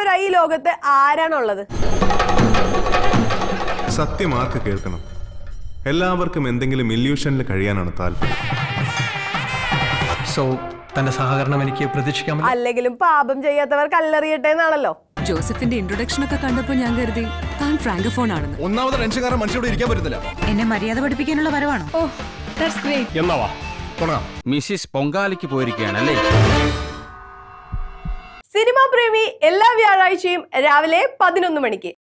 അറിയാത്തവരായി ഈ ലോകത്ത് ആരാണുള്ളത് സത്യം ആർക്ക് കേൾക്കണം എല്ലാവർക്കും എന്തെങ്കിലും ഇല്യൂഷനിൽ കഴിയാനാണ് താല്പര്യം സോ തന്റെ സഹകരണം എനിക്ക് പ്രതീക്ഷിക്കാമല്ലോ അല്ലെങ്കിലും പാപം ചെയ്യാത്തവർ കല്ലെറിയട്ടെ എന്നാണല്ലോ ജോസഫിന്റെ ഇൻട്രൊഡക്ഷൻ ഒക്കെ കണ്ടപ്പോ ഞാൻ കരുതി താൻ ഫ്രാങ്കഫോൺ ആണെന്ന് ഒന്നാമത് ടെൻഷൻകാരൻ മനുഷ്യരോട് ഇരിക്കാൻ പറ്റത്തില്ല എന്നെ മര്യാദ പഠിപ്പിക്കാനുള്ള വരവാണോ ഓ ദാറ്റ്സ് ഗ്രേറ്റ് എന്നാവാ തുടങ്ങാം മിസ്സിസ് പൊങ്കാലിക്ക് പോയിരിക്കുകയാണ് അല്ലേ സിനിമാ പ്രേമി എല്ലാ വ്യാഴാഴ്ചയും രാവിലെ പതിനൊന്ന് മണിക്ക്